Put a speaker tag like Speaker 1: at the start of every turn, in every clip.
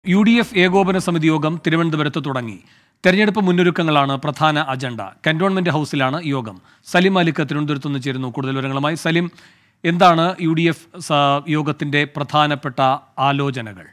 Speaker 1: U D F ഏകോപന സമിതി യോഗം തിരുവനന്തപുരത്ത് തുടങ്ങി തെരഞ്ഞെടുപ്പ് മുന്നൊരുക്കങ്ങളാണ് പ്രധാന അജണ്ട കന്റോൺമെന്റ് ഹൗസിലാണ് യോഗം സലിം മാലിക് തിരുവനന്തപുരത്ത് നിന്ന് ചേരുന്നു കൂടുതൽ വിവരങ്ങളുമായി സലിം എന്താണ് യു ഡി എഫ് യോഗത്തിന്റെ പ്രധാനപ്പെട്ട ആലോചനകൾ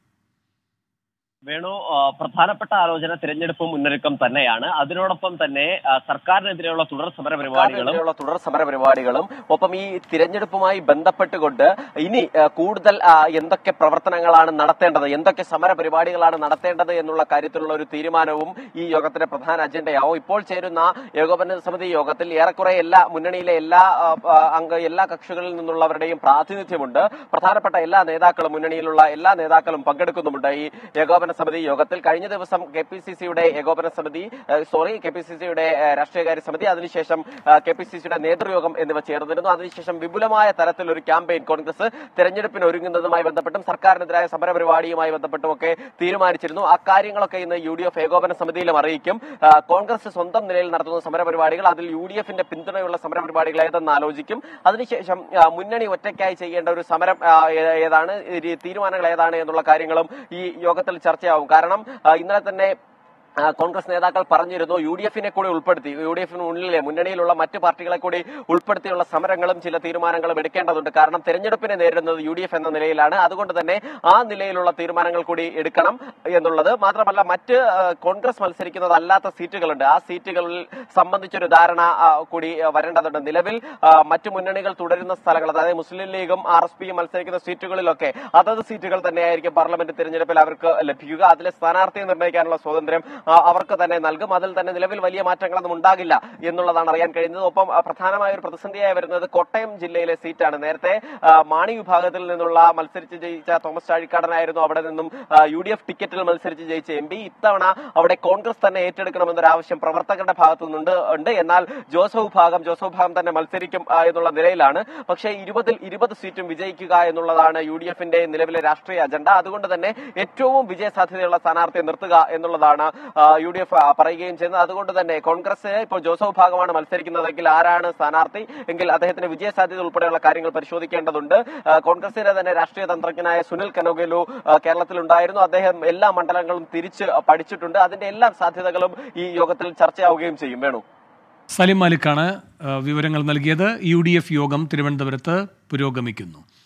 Speaker 2: വേണു ആ, പ്രധാനപ്പെട്ട ആലോചന തിരഞ്ഞെടുപ്പ് മുന്നൊരുക്കം തന്നെയാണ് അതിനോടൊപ്പം തന്നെ ആ, സർക്കാരിനെതിരെയുള്ള തുടർ സമര പരിപാടികളും
Speaker 3: സർക്കാരിനെതിരെയുള്ള തുടർ സമര പരിപാടികളും ഒപ്പം ഈ തിരഞ്ഞെടുപ്പുമായി ബന്ധപ്പെട്ടുകൊണ്ട് ഇനി ആ, കൂടുതൽ ആ, എന്തൊക്കെ പ്രവർത്തനങ്ങളാണ് നടത്തേണ്ടത് എന്തൊക്കെ സമര പരിപാടികളാണ് നടത്തേണ്ടത് എന്നുള്ള കാര്യത്തിലുള്ള ഒരു തീരുമാനവും ഈ യോഗത്തിന്റെ പ്രധാന അജണ്ടയാവും ഇപ്പോൾ ചേരുന്ന ഏകോപന സമിതി യോഗത്തിൽ ഏറെക്കുറെ എല്ലാ മുന്നണിയിലെ എല്ലാ ആ, ആ, അംഗ എല്ലാ കക്ഷികളിൽ നിന്നുള്ളവരുടെയും പ്രാതിനിധ്യമുണ്ട് പ്രധാനപ്പെട്ട എല്ലാ നേതാക്കളും മുന്നണിയിലുള്ള എല്ലാ നേതാക്കളും പങ്കെടുക്കുന്നുമുണ്ട് ഈ ഏകോപന സമിതി യോഗത്തിൽ കഴിഞ്ഞ ദിവസം കെ പി സി സിയുടെ ഏകോപന സമിതി ഏഹ്, സോറി കെ പി സി സിയുടെ ഏഹ്, രാഷ്ട്രീയകാര്യ സമിതി അതിനുശേഷം കെ പി സി സിയുടെ നേതൃയോഗം എന്നിവ ചേർന്നിരുന്നു അതിനുശേഷം വിപുലമായ തരത്തിൽ ഒരു ക്യാമ്പയിൻ കോൺഗ്രസ് തെരഞ്ഞെടുപ്പിന് ഒരുങ്ങുന്നതുമായി ബന്ധപ്പെട്ടും സർക്കാരിനെതിരായ സമര പരിപാടിയുമായി ബന്ധപ്പെട്ടും ഒക്കെ തീരുമാനിച്ചിരുന്നു ആ കാര്യങ്ങളൊക്കെ ഇന്ന് യു ഡി എഫ് ഏകോപന സമിതിയിലും അറിയിക്കും ആ, കോൺഗ്രസ് സ്വന്തം നിലയിൽ നടത്തുന്ന സമര പരിപാടികൾ അതിൽ യു ഡി എഫിന്റെ പിന്തുണയുള്ള സമര പരിപാടികൾ ഏതെന്ന് ആലോചിക്കും അതിനുശേഷം ആ, മുന്നണി ഒറ്റയ്ക്കായി ചെയ്യേണ്ട ഒരു സമരം ആ, ഏ- ഏതാണ് ഈ തീരുമാനങ്ങൾ ഏതാണ് എന്നുള്ള കാര്യങ്ങളും ഈ യോഗത്തിൽ ചർച്ചയാവും കാരണം ആ, ഇന്നലെ തന്നെ ആ, കോൺഗ്രസ് നേതാക്കൾ പറഞ്ഞിരുന്നു യു ഡി എഫിനെ കൂടി ഉൾപ്പെടുത്തി യു ഡി എഫിന് ഉള്ളിലെ മുന്നണിയിലുള്ള മറ്റു പാർട്ടികളെ കൂടി ഉൾപ്പെടുത്തിയുള്ള സമരങ്ങളും ചില തീരുമാനങ്ങളും എടുക്കേണ്ടതുണ്ട് കാരണം തെരഞ്ഞെടുപ്പിനെ നേരിടുന്നത് യു ഡി എഫ് എന്ന നിലയിലാണ് അതുകൊണ്ട് തന്നെ ആ നിലയിലുള്ള തീരുമാനങ്ങൾ കൂടി എടുക്കണം എന്നുള്ളത് മാത്രമല്ല മറ്റ് ആ, കോൺഗ്രസ് മത്സരിക്കുന്നതല്ലാത്ത സീറ്റുകളുണ്ട് ആ സീറ്റുകളിൽ സംബന്ധിച്ചൊരു ധാരണ ആ, കൂടി ആ, വരേണ്ടതുണ്ട് നിലവിൽ ആ, മറ്റു മുന്നണികൾ തുടരുന്ന സ്ഥലങ്ങൾ അതായത് മുസ്ലിം ലീഗും ആർ എസ് പിയും മത്സരിക്കുന്ന സീറ്റുകളിലൊക്കെ അതത് സീറ്റുകൾ തന്നെയായിരിക്കും പാർലമെന്റ് തിരഞ്ഞെടുപ്പിൽ അവർക്ക് ലഭിക്കുക അതിലെ സ്ഥാനാർത്ഥിയെ നിർണ്ണയിക്കാനുള്ള സ്വാതന്ത്ര്യം ആ, അവർക്ക് തന്നെ നൽകും അതിൽ തന്നെ നിലവിൽ വലിയ മാറ്റങ്ങളൊന്നും ഉണ്ടാകില്ല എന്നുള്ളതാണ് അറിയാൻ കഴിയുന്നത് ഒപ്പം ആ, പ്രധാനമായ ഒരു പ്രതിസന്ധിയായി വരുന്നത് കോട്ടയം ജില്ലയിലെ സീറ്റാണ് നേരത്തെ ആ, മാണി വിഭാഗത്തിൽ നിന്നുള്ള മത്സരിച്ച് ജയിച്ച തോമസ് ചാഴിക്കാടനായിരുന്നു അവിടെ നിന്നും യു ഡി എഫ് ടിക്കറ്റിൽ മത്സരിച്ച് ജയിച്ച എം പി ഇത്തവണ അവിടെ കോൺഗ്രസ് തന്നെ ഏറ്റെടുക്കണമെന്നൊരു ആവശ്യം പ്രവർത്തകരുടെ ഭാഗത്തു നിന്നുണ്ട് ഉണ്ട് എന്നാൽ ജോസഫ് വിഭാഗം ജോസഫ് വിഭാഗം തന്നെ മത്സരിക്കും ആ, എന്നുള്ള നിലയിലാണ് പക്ഷേ ഇരുപതിൽ ഇരുപത് സീറ്റും വിജയിക്കുക എന്നുള്ളതാണ് യു ഡി എഫിന്റെ നിലവിലെ രാഷ്ട്രീയ അജണ്ട അതുകൊണ്ട് തന്നെ ഏറ്റവും വിജയ സാധ്യതയുള്ള സ്ഥാനാർത്ഥിയെ നിർത്തുക എന്നുള്ളതാണ് യു ഡി എഫ് പറയുകയും ചെയ്യുന്നത് അതുകൊണ്ട് തന്നെ കോൺഗ്രസ് ഇപ്പോൾ ജോസഫ് വിഭാഗമാണ് മത്സരിക്കുന്നതെങ്കിൽ ആരാണ് സ്ഥാനാർത്ഥി എങ്കിൽ അദ്ദേഹത്തിന് വിജയ സാധ്യത ഉൾപ്പെടെയുള്ള കാര്യങ്ങൾ പരിശോധിക്കേണ്ടതുണ്ട് ആ, കോൺഗ്രസിന്റെ തന്നെ രാഷ്ട്രീയ തന്ത്രജ്ഞനായ സുനിൽ കനോഗലു കേരളത്തിലുണ്ടായിരുന്നു അദ്ദേഹം എല്ലാ മണ്ഡലങ്ങളും തിരിച്ച് പഠിച്ചിട്ടുണ്ട് അതിന്റെ എല്ലാ സാധ്യതകളും ഈ യോഗത്തിൽ ചർച്ചയാവുകയും ചെയ്യും വേണു
Speaker 1: സലിം മാലിക്കാണ് ആ, വിവരങ്ങൾ നൽകിയത് യു ഡി എഫ് യോഗം തിരുവനന്തപുരത്ത് പുരോഗമിക്കുന്നു